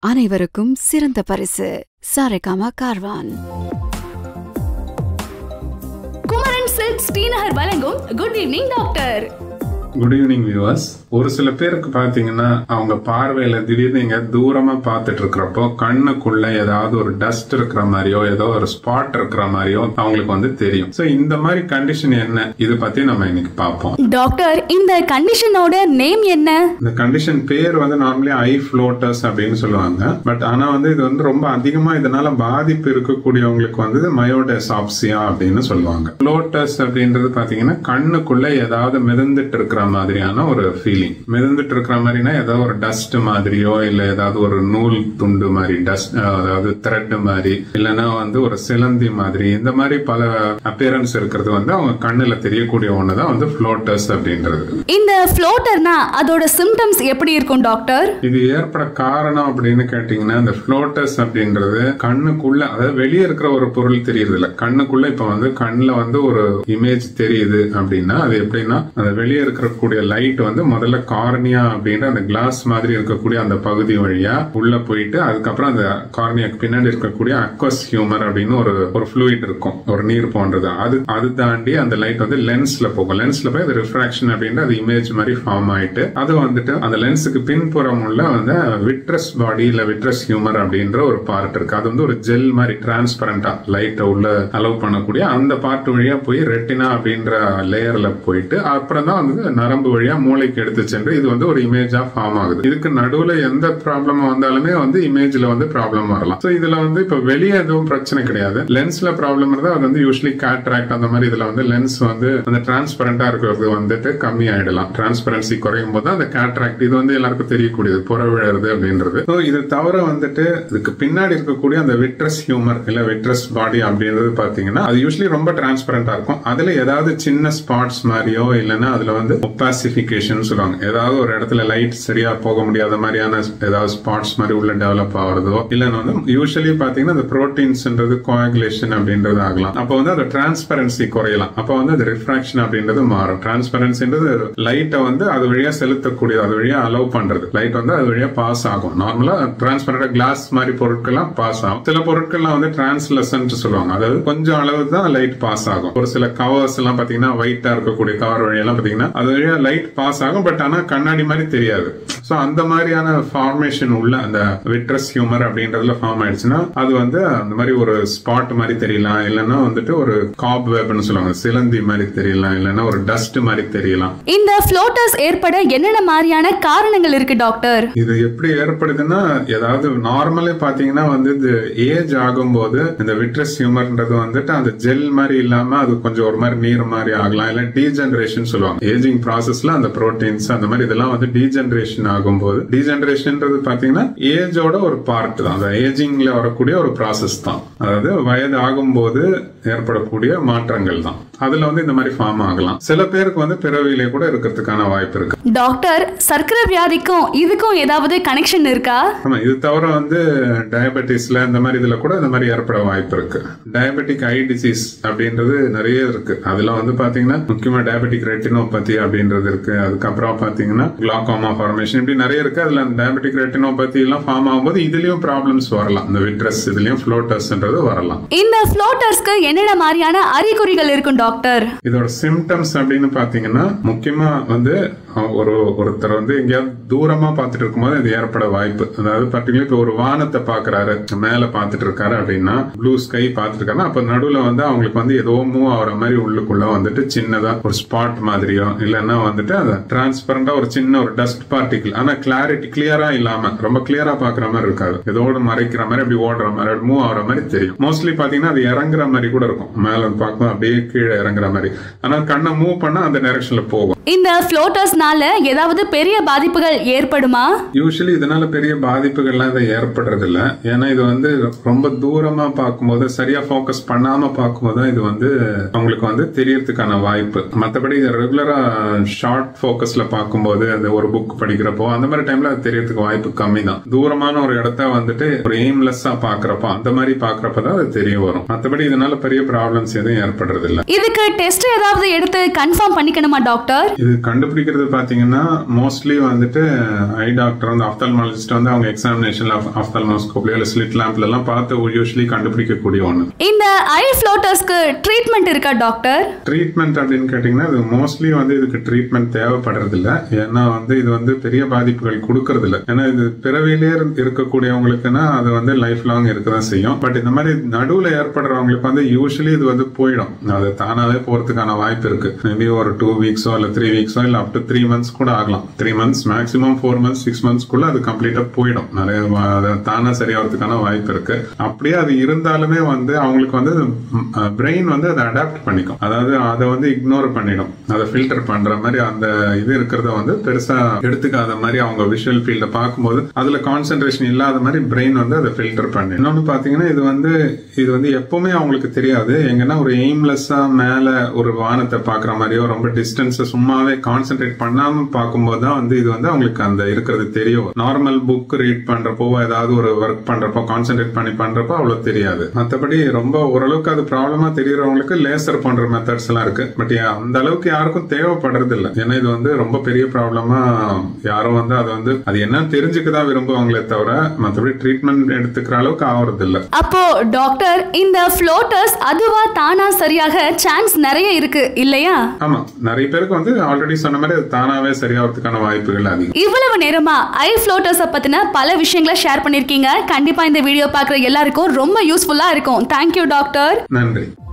அனைவருக்கும் சிறந்த பரிசு சாரேகாமா கார்வான் குமரன் சில்க் ஸ்ரீநகர் வழங்கும் good evening doctor good evening viewers ஒரு சில பேருக்கு பாத்தீங்கன்னா அவங்க பார்வையில திடீர்னு இங்க தூரமா பார்த்துட்டு இருக்கிறப்போ கண்ணுக்குள்ள ஏதாவது ஒரு டஸ்ட் இருக்கிற மாதிரியோ ஏதோ ஒரு ஸ்பாட் இருக்கிற மாதிரியோ அவங்களுக்கு வந்து தெரியும் சோ இந்த மாதிரி கண்டிஷன் என்ன இது பத்தி நம்ம இன்னைக்கு பார்ப்போம் டாக்டர் இந்த கண்டிஷனோட நேம் என்ன இந்த கண்டிஷன் பேர் வந்து நார்மலி ஐ ஃப்ளோட்டர்ஸ் அப்படின்னு சொல்லுவாங்க பட் ஆனா வந்து இது வந்து ரொம்ப அதிகமா இதனால பாதிப்பு இருக்கக்கூடியவங்களுக்கு வந்து மயோடெசாப்சியா அப்படின்னு சொல்லுவாங்க ஃப்ளோட்டர்ஸ் அப்படின்றது பாத்தீங்கன்னா கண்ணுக்குள்ள ஏதாவது மிதந்துட்டு இருக்கிற மாதிரியான ஒரு ஃபீலிங் மிதந்துட்டு இருக்கிற மாதிரினா ஏதாவது ஒரு டஸ்ட் மாதிரியோ இல்ல ஏதாவது ஒரு நூல் துண்டு மாதிரி டஸ்ட் அதாவது த்ரெட் மாதிரி இல்லைன்னா வந்து ஒரு சிலந்தி மாதிரி இந்த மாதிரி பல அப்பியரன்ஸ் இருக்கிறது வந்து அவங்க கண்ணுல தெரியக்கூடிய ஒண்ணுதான் வந்து ஃப்ளோட்டர்ஸ் அப்படின்றது இந்த ஃப்ளோட்டர்னா அதோட சிம்டம்ஸ் எப்படி இருக்கும் டாக்டர் இது ஏற்பட காரணம் அப்படின்னு கேட்டீங்கன்னா இந்த ஃப்ளோட்டஸ் அப்படின்றது கண்ணுக்குள்ள அதாவது வெளியே இருக்கிற ஒரு பொருள் தெரியுது இல்ல கண்ணுக்குள்ள இப்ப வந்து கண்ணுல வந்து ஒரு இமேஜ் தெரியுது அப்படின்னா அது எப்படின்னா அந்த வெளியே இருக்கக்கூடிய லைட் வந்து முதல்ல கார்னியா அப்படின்ற அந்த கிளாஸ் மாதிரி இருக்கக்கூடிய அந்த பகுதி வழியா உள்ள போயிட்டு அதுக்கப்புறம் அந்த கார்னியாக்கு பின்னாடி இருக்கக்கூடிய அக்வஸ் ஹியூமர் அப்படின்னு ஒரு ஒரு ஃப்ளூயிட் இருக்கும் ஒரு நீர் போன்றது அது அது தாண்டி அந்த லைட் வந்து லென்ஸ்ல போகும் லென்ஸ்ல போய் அது ரிஃப்ராக்ஷன் அப்படின்ற அது இமேஜ் மாதிரி ஃபார்ம் ஆயிட்டு அது வந்துட்டு அந்த லென்ஸுக்கு பின்புறம் உள்ள வந்து விட்ரஸ் பாடி இல்ல விட்ரஸ் ஹியூமர் அப்படின்ற ஒரு பார்ட் இருக்கு அது வந்து ஒரு ஜெல் மாதிரி டிரான்ஸ்பரண்டா லைட்டை உள்ள அலோவ் பண்ணக்கூடிய அந்த பார்ட் வழியா போய் ரெட்டினா அப்படின்ற லேயர்ல போயிட்டு அப்புறம் தான் வந்து நரம்பு வழியா மூளைக்கு எடுத்து சென்று இது வந்து ஒரு இமேஜா ஃபார்ம் ஆகுது இதுக்கு நடுவுல எந்த ப்ராப்ளம் வந்தாலுமே வந்து இமேஜ்ல வந்து ப்ராப்ளம் வரலாம் சோ இதுல வந்து இப்ப வெளியே எதுவும் பிரச்சனை கிடையாது லென்ஸ்ல ப்ராப்ளம் இருந்தா அது வந்து யூஸ்வலி கேட்ராக்ட் அந்த மாதிரி இதுல வந்து லென்ஸ் வந்து அந்த டிரான்ஸ்பரண்டா இருக்கிறது வந்துட்டு கம்மி ஆயிடலாம் டிரான்ஸ்பரன்சி குறையும் போது அந்த கேட்ராக்ட் இது வந்து எல்லாருக்கும் தெரியக்கூடியது புற விழறது அப்படின்றது ஸோ இது தவிர வந்துட்டு இதுக்கு பின்னாடி இருக்கக்கூடிய அந்த விட்ரஸ் ஹியூமர் இல்ல விட்ரஸ் பாடி அப்படின்றது பாத்தீங்கன்னா அது யூஸ்வலி ரொம்ப டிரான்ஸ்பரண்டா இருக்கும் அதுல ஏதாவது சின்ன ஸ்பாட்ஸ் மாதிரியோ இல்லைன்னா அதுல வந்து ஒப்பாசிபிகேஷன் சொல்லுவாங்க ஏதாவது ஒரு இடத்துல லைட் சரியா போக முடியாத மாதிரியான ஏதாவது ஸ்பாட்ஸ் மாதிரி உள்ள டெவலப் ஆகுறதோ இல்லைன்னா வந்து யூஸ்வலி பாத்தீங்கன்னா அந்த ப்ரோட்டீன்ஸ்ன்றது கோஆகுலேஷன் அப்படின்றது ஆகலாம் அப்போ வந்து அது டிரான்ஸ்பரன்சி குறையலாம் அப்போ வந்து அது ரிஃப்ராக்ஷன் அப்படின்றது மாறும் டிரான்ஸ்பரன்சின்றது லைட்டை வந்து அது வழியா செலுத்தக்கூடியது அது வழியா அலோவ் பண்றது லைட் வந்து அது வழியா பாஸ் ஆகும் நார்மலா டிரான்ஸ்பரண்டா கிளாஸ் மாதிரி பொருட்கள்லாம் பாஸ் ஆகும் சில பொருட்கள்லாம் வந்து டிரான்ஸ்லசன்ட் சொல்லுவாங்க அதாவது கொஞ்சம் அளவு தான் லைட் பாஸ் ஆகும் ஒரு சில கவர்ஸ் எல்லாம் பாத்தீங்கன்னா ஒயிட்டா இருக்கக்கூடிய கவர் வழியெல்லாம் பாத்தீங்கன்னா அது வழியா லைட் பாஸ் ஆகும் பட் ஆனா கண்ணாடி மாதிரி தெரியாது சோ அந்த மாதிரியான ஃபார்மேஷன் உள்ள அந்த விட்ரஸ் ஹியூமர் அப்படின்றதுல ஃபார்ம் ஆயிடுச்சுன்னா அது வந்து அந்த மாதிரி ஒரு ஸ்பாட் மாதிரி தெரியலாம் இல்லைன்னா வந்துட்டு ஒரு காப் வெப்னு சொல்லுவாங்க சிலந்தி மாதிரி தெரியலாம் இல்லைன்னா ஒரு டஸ்ட் மாதிரி தெரியலாம் இந்த ஃப்ளோட்டர்ஸ் ஏற்பட என்னென்ன மாதிரியான காரணங்கள் இருக்கு டாக்டர் இது எப்படி ஏற்படுதுன்னா ஏதாவது நார்மலே பாத்தீங்கன்னா வந்து இது ஏஜ் ஆகும்போது இந்த விட்ரஸ் ஹியூமர்ன்றது வந்துட்டு அந்த ஜெல் மாதிரி இல்லாம அது கொஞ்சம் ஒரு மாதிரி நீர் மாதிரி ஆகலாம் இல்ல டீஜெனரேஷன் சொல்லுவாங்க ஏஜிங் ப்ராசஸ்ல அந்த புரோட்டீன்ஸ் அந்த மாதிரி இதெல்லாம் வந்து டீஜெனரேஷன் ஆகும்போது டீஜெனரேஷன்ன்றது பாத்தீங்கன்னா ஏஜோட ஒரு பார்ட் தான் அந்த ஏஜிங்ல வரக்கூடிய ஒரு ப்ராசஸ் தான் அதாவது வயது ஆகும்போது ஏற்படக்கூடிய மாற்றங்கள் தான் அதுல வந்து இந்த மாதிரி ஃபார்ம் ஆகலாம் சில பேருக்கு வந்து பிறவியிலே கூட இருக்கிறதுக்கான வாய்ப்பு இருக்கு டாக்டர் சர்க்கரை வியாதிக்கும் இதுக்கும் ஏதாவது கனெக்ஷன் இருக்கா ஆமா இது தவிர வந்து டயபெட்டிஸ்ல இந்த மாதிரி இதுல கூட இந்த மாதிரி ஏற்பட வாய்ப்பு இருக்கு டயபெட்டிக் ஐ டிசீஸ் அப்படின்றது நிறைய இருக்கு அதுல வந்து பாத்தீங்கன்னா முக்கியமா டயபெட்டிக் ரெட்டினோபதி அப்படின்றது இருக்கு அதுக்கப்புறம் பாத்தீங்கன்னா கிளாகோமா ஃபார்மேஷன் இப்படி நிறைய இருக்கு அதுல அந்த டயபெட்டிக் ரெட்டினோபதி எல்லாம் ஃபார்ம் ஆகும்போது இதுலயும் ப்ராப்ளம்ஸ் வரலாம் இந்த விட்ரஸ் இதுலயும் ஃப்ளோட்டர்ஸ்ன்றது வரலாம் இந்த ஃப்ளோட்டர்ஸ்க்கு என்னென்ன மாதிரியான அறிகுறிகள் இருக்கும் டாக்டர் இதோட சிம்டம்ஸ் அப்படின்னு பாத்தீங்கன்னா முக்கியமா வந்து அஹ், ஒரு ஒருத்தர் வந்து எங்கேயாவது தூரமா பார்த்துட்டு இருக்கும்போது இது ஏற்பட வாய்ப்பு அதாவது பர்டிகுலர் இப்போ ஒரு வானத்தை பாக்குறாரு மேல பார்த்துட்டு இருக்காரு அப்படின்னா ப்ளூ ஸ்கை பார்த்துட்டு இருக்காருன்னா அப்ப நடுவுல வந்து அவங்களுக்கு வந்து ஏதோ மூவ் ஆகுற மாதிரி உள்ளுக்குள்ள வந்துட்டு சின்னதா ஒரு ஸ்பாட் மாதிரியோ இல்லைன்னா வந்துட்டு அந்த டிரான்ஸ்பரண்டா ஒரு சின்ன ஒரு டஸ்ட் பார்ட்டிகிள் ஆனா கிளாரிட்டி கிளியரா இல்லாம ரொம்ப கிளியரா பாக்குற மாதிரி இருக்காது ஏதோட மறைக்கிற மாதிரி அப்படி ஓடுற மாதிரி அப்படி மூவ் ஆகுற மாதிரி தெரியும் மோஸ்ட்லி பாத்தீங்கன்னா அது இறங்குற மாதிரி கூட இருக்கும் மேல இருந்து பார்க்கும்போது அப்படியே கீழே இறங்குற மாதிரி ஆனா கண்ணை மூவ் பண்ணா அந்த டைரக்ஷன்ல போகும் இந்த ஃப்ளோட்டர்ஸ்னால ஏதாவது பெரிய பாதிப்புகள் ஏற்படுமா யூஸ்வலி இதனால பெரிய பாதிப்புகள்லாம் இதை ஏற்படுறது இல்ல ஏன்னா இது வந்து ரொம்ப தூரமா பார்க்கும்போது சரியா ஃபோக்கஸ் பண்ணாம பார்க்கும்போது தான் இது வந்து அவங்களுக்கு வந்து தெரியறதுக்கான வாய்ப்பு மத்தபடி இது ரெகுலரா ஷார்ட் ஃபோக்கஸ்ல பார்க்கும்போது அந்த ஒரு புக் படிக்கிறப்போ அந்த மாதிரி டைம்ல அது தெரியறதுக்கு வாய்ப்பு கம்மி தான் தூரமான ஒரு இடத்த வந்துட்டு ஒரு எய்ம்லெஸ்ஸா பாக்குறப்போ அந்த மாதிரி பாக்குறப்ப தான் அது தெரிய வரும் மத்தபடி இதனால பெரிய ப்ராப்ளம்ஸ் எதுவும் ஏற்படுறது இல்ல இதுக்கு டெஸ்ட் ஏதாவது எடுத்து கன்ஃபார்ம் பண்ணிக்கணுமா டாக்டர் இது கண்டுபிடிக்கிறது பாத்தீங்கன்னா மோஸ்ட்லி வந்துட்டு ஐ டாக்டர் வந்து ஆப்தால்மாலஜிஸ்ட் வந்து அவங்க எக்ஸாமினேஷன்ல ஆப்தால்மாஸ்கோப்ல இல்ல ஸ்லிட் லேம்ப்ல எல்லாம் பார்த்து யூஸ்வலி கண்டுபிடிக்கக்கூடிய ஒண்ணு இந்த ஐ ஃப்ளோட்டர்ஸ்க்கு ட்ரீட்மெண்ட் இருக்கா டாக்டர் ட்ரீட்மெண்ட் அப்படின்னு கேட்டீங்கன்னா இது மோஸ்ட்லி வந்து இதுக்கு ட்ரீட்மெண்ட் தேவைப்படுறது இல்ல ஏன்னா வந்து இது வந்து பெரிய பாதிப்புகள் கொடுக்கறது இல்ல ஏன்னா இது பிறவிலே இருக்கக்கூடியவங்களுக்குன்னா அது வந்து லைஃப் லாங் இருக்கதான் செய்யும் பட் இந்த மாதிரி நடுவுல ஏற்படுறவங்களுக்கு வந்து யூஸ்வலி இது வந்து போயிடும் அது தானாவே போறதுக்கான வாய்ப்பு இருக்கு மேபி ஒரு டூ வீக்ஸோ இல்ல த்ரீ வீக்ஸோ இல்ல அப் டு த்ரீ மந்த்ஸ் கூட ஆகலாம் three months maximum four months six மந்த்ஸ்க்குள்ள அது கம்ப்ளீட்டா போயிடும் நிறைய வ- அது தானா சரியாகிறதுக்கான வாய்ப்பு இருக்கு அப்படியே அது இருந்தாலுமே வந்து அவங்களுக்கு வந்து பிரெயின் வந்து அதை அடாப்ட் பண்ணிக்கும் அதாவது அதை வந்து இக்னோர் பண்ணிடும் அதை ஃபில்டர் பண்ற மாதிரி அந்த இது இருக்கிறத வந்து பெருசா எடுத்துக்காத மாதிரி அவங்க விஷுவல் ஃபீல்ட பார்க்கும்போது அதுல கான்சென்ட்ரேஷன் இல்லாத மாதிரி பிரெயின் வந்து அதை ஃபில்டர் பண்ணி இன்னொன்னு பாத்தீங்கன்னா இது வந்து இது வந்து எப்பவுமே அவங்களுக்கு தெரியாது எங்கன்னா ஒரு எய்ம்லெஸ்ஸா மேல ஒரு வானத்தை பாக்குற மாதிரியோ ரொம்ப டிஸ்டன்ஸ் சும்மாவே கான்சென்ட்ரேட் பண்ணாம பார்க்கும்போது தான் வந்து இது வந்து அவங்களுக்கு அந்த இருக்கிறது தெரியும் நார்மல் புக் ரீட் பண்றப்போ ஏதாவது ஒரு ஒர்க் பண்றப்போ கான்சென்ட்ரேட் பண்ணி பண்றப்போ அவ்வளவு தெரியாது மத்தபடி ரொம்ப ஓரளவுக்கு அது ப்ராப்ளமா தெரியறவங்களுக்கு லேசர் போன்ற மெத்தட்ஸ் எல்லாம் இருக்கு பட் அந்த அளவுக்கு யாருக்கும் தேவைப்படுறது இல்ல ஏன்னா இது வந்து ரொம்ப பெரிய ப்ராப்ளமா யாரும் வந்து அது வந்து அது என்னன்னு தெரிஞ்சுக்க தான் விரும்புவாங்களே தவிர மத்தபடி ட்ரீட்மெண்ட் எடுத்துக்கிற அளவுக்கு ஆவறது இல்ல அப்போ டாக்டர் இந்த ஃப்ளோட்டர்ஸ் அதுவா தானா சரியாக சான்ஸ் நிறைய இருக்கு இல்லையா ஆமா நிறைய பேருக்கு வந்து ஆல்ரெடி சொன்ன மாதிரி அது தானாவே சரியாகிறதுக்கான வாய்ப்புகள் அதிகம் இவ்வளவு நேரமா ஐ ஃப்ளோட்டர்ஸ பத்தின பல விஷயங்களை ஷேர் பண்ணிருக்கீங்க கண்டிப்பா இந்த வீடியோ பார்க்குற எல்லாருக்கும் ரொம்ப யூஸ்ஃபுல்லா இருக்கும் தேங்க்யூ டாக்டர் நன்றி